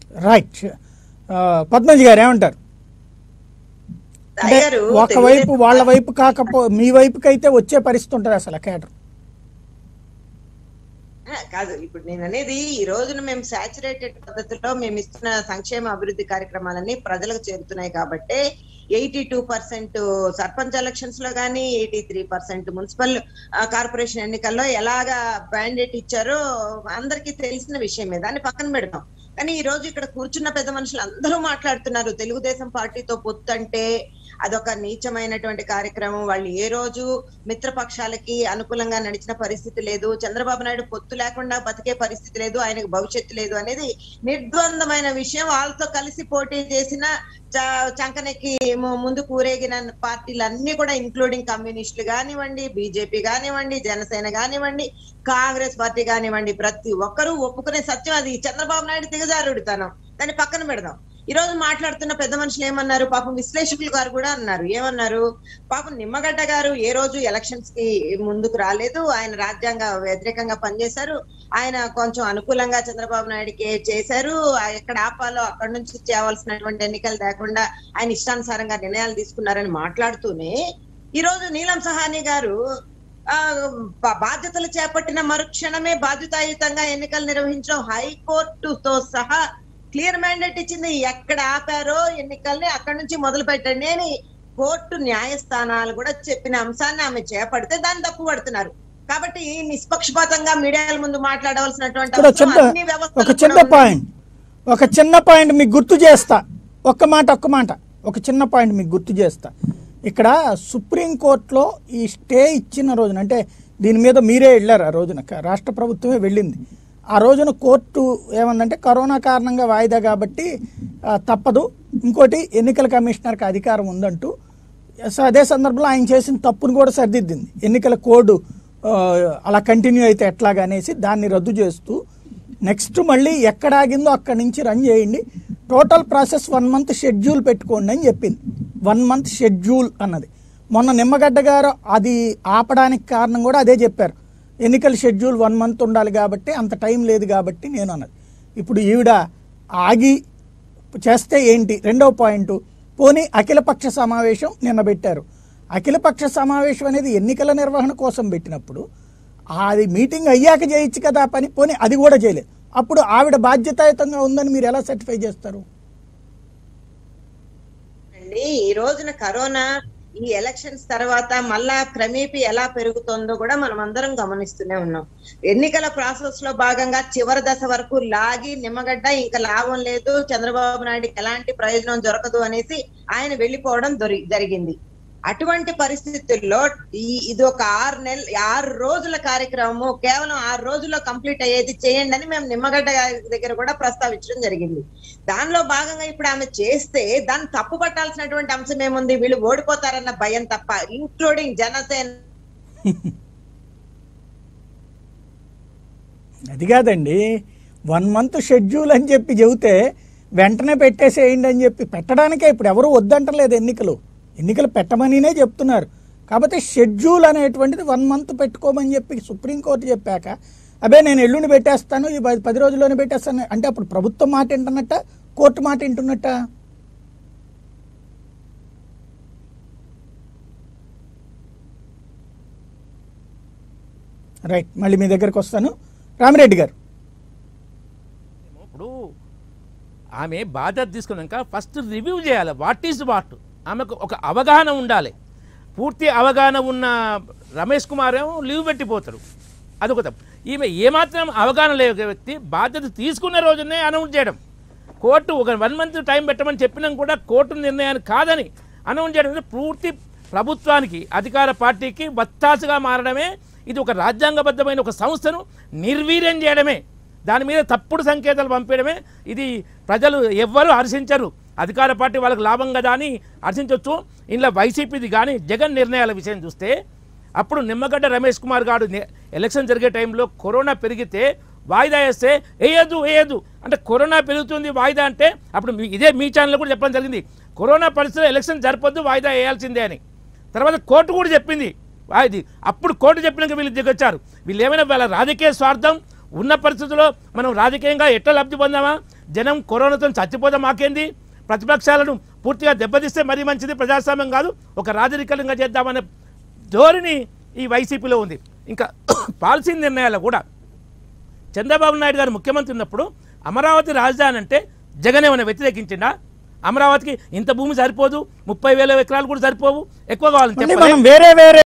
Right ఆ, పద్మజి గారు ఏమంటారు అంటే అయ్యారు ఒకవైపు తెలుగుదేశం వాళ్ళ వైపు కాకపో మీ వైపుకి అయితే వచ్చే పరిస్థితి ఉంటుంది అసలు కేటర్ ఆ, కాదు ఇప్పుడు నేను అనేది ఈ రోజున మేము సాచురేటెడ్ పద్ధతిలో మేము ఇస్తున్న సంక్షేమ అభివృద్ధి కార్యక్రమాలన్నీ ప్రజలకు చేరుతున్నాయి కాబట్టి eighty two percent sarpanch elections లో కానీ eighty three percent municipal corporation ఎన్నికల్లో ఎలాగా బ్యాండేట్ ఇచ్చారో అందరికీ తెలిసిన విషయమే దాన్ని పక్కన పెడతాం కానీ ఈ రోజు ఇక్కడ కూర్చున్న పెద్ద మనుషులు అందరూ మాట్లాడుతున్నారు తెలుగుదేశం పార్టీతో పొత్తు అంటే అదొక నీచమైనటువంటి కార్యక్రమం వాళ్ళు ఏ రోజు మిత్రపక్షాలకి అనుకూలంగా నడిచిన పరిస్థితి లేదు చంద్రబాబు నాయుడు పొత్తు లేకుండా బతికే పరిస్థితి లేదు ఆయనకు భవిష్యత్తు లేదు అనేది నిర్ద్వందమైన విషయం వాళ్ళతో కలిసి పోటీ చేసిన చ- చంకనెక్కి ము- ముందు కూరేగిన పార్టీలు అన్ని కూడా ఇంక్లూడింగ్ కమ్యూనిస్టులు కానివ్వండి బీజేపీ కానివ్వండి జనసేన కానివ్వండి కాంగ్రెస్ పార్టీ కానివ్వండి ప్రతి ఒక్కరూ ఒప్పుకునే సత్యం అది చంద్రబాబు నాయుడు దిగజారుడుతనం దాన్ని పక్కన పెడదాం ఈ రోజు మాట్లాడుతున్న పెద్ద మనుషులు ఏమన్నారు పాపం విశ్లేషకులు గారు కూడా అన్నారు ఏమన్నారు పాపం నిమ్మగడ్డ గారు ఏ రోజు ఎలక్షన్స్ కి ముందుకు రాలేదు ఆయన రాజ్యాంగ వ్యతిరేకంగా పనిచేశారు ఆయన కొంచెం అనుకూలంగా చంద్రబాబు నాయుడుకి చేశారు ఆ ఎక్కడ ఆపాలో అక్కడ నుంచి చేయవలసినటువంటి ఎన్నికలు లేకుండా ఆయన ఇష్టానుసారంగా నిర్ణయాలు తీసుకున్నారని మాట్లాడుతూనే ఈ రోజు నీలం సహాని గారు ఆ బా- బాధ్యతలు చేపట్టిన మరుక్షణమే బాధ్యతాయుతంగా ఎన్నికలు నిర్వహించడం హైకోర్టుతో సహా క్లియర్ మ్యాండేట్ ఇచ్చింది ఎక్కడ ఆపారో ఎన్నికల్ని అక్కడ నుంచి మొదలు పెట్టండి అని కోర్టు న్యాయస్థానాలు కూడా చెప్పిన అంశాన్ని ఆమె చేపడితే దాన్ని తప్పు పడుతున్నారు కాబట్టి నిష్పక్షపాతంగా మీడియాల ముందు మాట్లాడవలసినటువంటి ఇక్కడ అవసరం చిన్న అన్ని వ్యవస్థలకు ఒక కూడా చిన్న ఉంది. పాయింట్ ఒక చిన్న పాయింట్ మీకు గుర్తు చేస్తా ఒక్క మాట ఒక్క మాట ఒక చిన్న పాయింట్ మీకు గుర్తు చేస్తా ఇక్కడ సుప్రీంకోర్టులో ఈ స్టే ఇచ్చిన రోజున అంటే దీని మీద మీరే వెళ్ళారు ఆ రోజున క- రాష్ట్ర ప్రభుత్వమే వెళ్ళింది ఆ రోజున కోర్టు ఏమందంటే కరోనా కారణంగా వాయిదా కాబట్టి ఆ, తప్పదు ఇంకోటి ఎన్నికల కమిషనర్కి అధికారం ఉందంటూ సో అదే సందర్భంలో ఆయన చేసిన తప్పును కూడా సరిదిద్దింది ఎన్నికల కోడ్ ఆ, అలా కంటిన్యూ అయితే ఎట్లాగా అనేసి దాన్ని రద్దు చేస్తూ నెక్స్ట్ మళ్ళీ ఎక్కడ ఆగిందో అక్కడి నుంచి రన్ చేయండి total process one month schedule పెట్టుకోండి అని చెప్పింది వన్ మంత్ షెడ్యూల్ అన్నది మొన్న నిమ్మగడ్డ గారు అది ఆపడానికి కారణం కూడా అదే చెప్పారు ఎన్నికల షెడ్యూల్ వన్ మంత్ ఉండాలి కాబట్టి అంత టైం లేదు కాబట్టి నేను అన్నది ఇప్పుడు ఈవిడ ఆగి చేస్తే ఏంటి రెండవ పాయింట్ పోనీ అఖిలపక్ష సమావేశం నిన్న పెట్టారు అఖిలపక్ష సమావేశం అనేది ఎన్నికల నిర్వహణ కోసం పెట్టినప్పుడు అది మీటింగ్ అయ్యాక చేయొచ్చు కదా ఆ పని పోనీ అది కూడా చేయలేదు అప్పుడు ఆవిడ బాధ్యతాయుతంగా ఉందని మీరు ఎలా సర్టిఫై చేస్తారు అండి ఈ రోజున కరోనా ఈ ఎలక్షన్స్ తర్వాత మళ్ళా క్రమేపీ ఎలా పెరుగుతుందో కూడా మనం అందరం గమనిస్తూనే ఉన్నాం ఎన్నికల ప్రాసెస్ లో భాగంగా చివరి దశ వరకు లాగి నిమ్మగడ్డ ఇంకా లాభం లేదు చంద్రబాబు నాయుడుకి ఎలాంటి ప్రయోజనం దొరకదు అనేసి ఆయన వెళ్ళిపోవడం దొరి జరిగింది అటువంటి పరిస్థితుల్లో ఈ ఇది ఒక ఆరు నెల ఆరు రోజుల కార్యక్రమము కేవలం ఆరు రోజుల్లో కంప్లీట్ అయ్యేది చేయండి అని మేము నిమ్మగడ్డ గారి దగ్గర కూడా ప్రస్తావించడం జరిగింది దానిలో భాగంగా ఇప్పుడు ఆమె చేస్తే దాన్ని తప్పు పట్టాల్సినటువంటి అంశం ఏముంది వీళ్ళు ఓడిపోతారన్న భయం తప్ప ఇంక్లూడింగ్ జనసేన అది కాదండి వన్ మంత్ షెడ్యూల్ అని చెప్పి చెబితే వెంటనే పెట్టేసేయండి అని చెప్పి పెట్టడానికే ఇప్పుడు ఎవరు వద్దంటలేదు ఎన్నికలు ఎన్నికలు పెట్టమనినే చెప్తున్నారు కాబట్టి షెడ్యూల్ అనేటువంటిది వన్ మంత్ పెట్టుకోమని చెప్పి సుప్రీంకోర్టు చెప్పాక అబే నేను ఎల్లుండి పెట్టేస్తాను ఈ పది- పది రోజుల్లోనే పెట్టేస్తాను అంటే అప్పుడు ప్రభుత్వం మాట వింటున్నట్ట కోర్టు మాట వింటున్నట్ట రైట్ మళ్ళీ మీ దగ్గరకు వస్తాను రామిరెడ్డి గారు ఇప్పుడు ఆమె బాధ్యత తీసుకున్నాక ఫస్ట్ రివ్యూ చేయాలి వాట్ ఈజ్ వాట్ ఆమెకు ఒక అవగాహన ఉండాలి పూర్తి అవగాహన ఉన్న రమేష్ కుమార్ ఏమో లీవ్ పెట్టిపోతాడు అదొక తప్పు ఈమె ఏమాత్రం అవగాహన లేని వ్యక్తి బాధ్యత తీసుకున్న రోజునే అనౌన్స్ చేయడం కోర్టు ఒక వన్ మంత్ టైం పెట్టమని చెప్పినా కూడా కోర్టు నిర్ణయాన్ని కాదని అనౌన్స్ చేయడం అంటే పూర్తి ప్రభుత్వానికి అధికార పార్టీకి వత్తాసుగా మారడమే ఇది ఒక రాజ్యాంగబద్ధమైన ఒక సంస్థను నిర్వీర్యం చేయడమే దాని మీద తప్పుడు సంకేతాలు పంపించడమే ఇది ప్రజలు ఎవ్వరూ హర్షించరు అధికార పార్టీ వాళ్ళకి లాభం కదా అని హర్షించవచ్చు ఇంట్లో వైసీపీది కానీ జగన్ నిర్ణయాల విషయం చూస్తే అప్పుడు నిమ్మగడ్డ రమేష్ కుమార్ గారు ని- ఎలక్షన్ జరిగే టైంలో కరోనా పెరిగితే వాయిదా వేస్తే వేయద్దు వేయద్దు అంటే కరోనా పెరుగుతుంది వాయిదా అంటే అప్పుడు మీ- ఇదే మీ ఛానల్ కూడా చెప్పడం జరిగింది కరోనా పరిస్థితిలో ఎలక్షన్ జరపొద్దు వాయిదా వేయాల్సిందే అని తర్వాత కోర్టు కూడా చెప్పింది ఇది అప్పుడు కోర్టు చెప్పినాక వీళ్ళు దిగొచ్చారు వీళ్ళు ఏమైనా వాళ్ళ రాజకీయ స్వార్థం ఉన్న పరిస్థితుల్లో మనం రాజకీయంగా ఎట్లా లబ్ధి పొందామా జనం కరోనాతో చచ్చిపోతే మాకేంది ప్రతిపక్షాలను పూర్తిగా దెబ్బతీస్తే మరీ మంచిది ప్రజాస్వామ్యం కాదు ఒక రాజరికంగా చేద్దామనే ధోరణి ఈ వైసీపీలో ఉంది ఇంకా పాలసీ నిర్ణయాలు కూడా చంద్రబాబు నాయుడు గారు ముఖ్యమంత్రి ఉన్నప్పుడు అమరావతి రాజధాని అంటే జగన్ ఏమైనా వ్యతిరేకించిండా అమరావతికి ఇంత భూమి సరిపోదు ముప్పై వేల ఎకరాలు కూడా సరిపోవు ఎక్కువ కావాలని మళ్ళీ చెప్పలే. మనం వేరే వేరే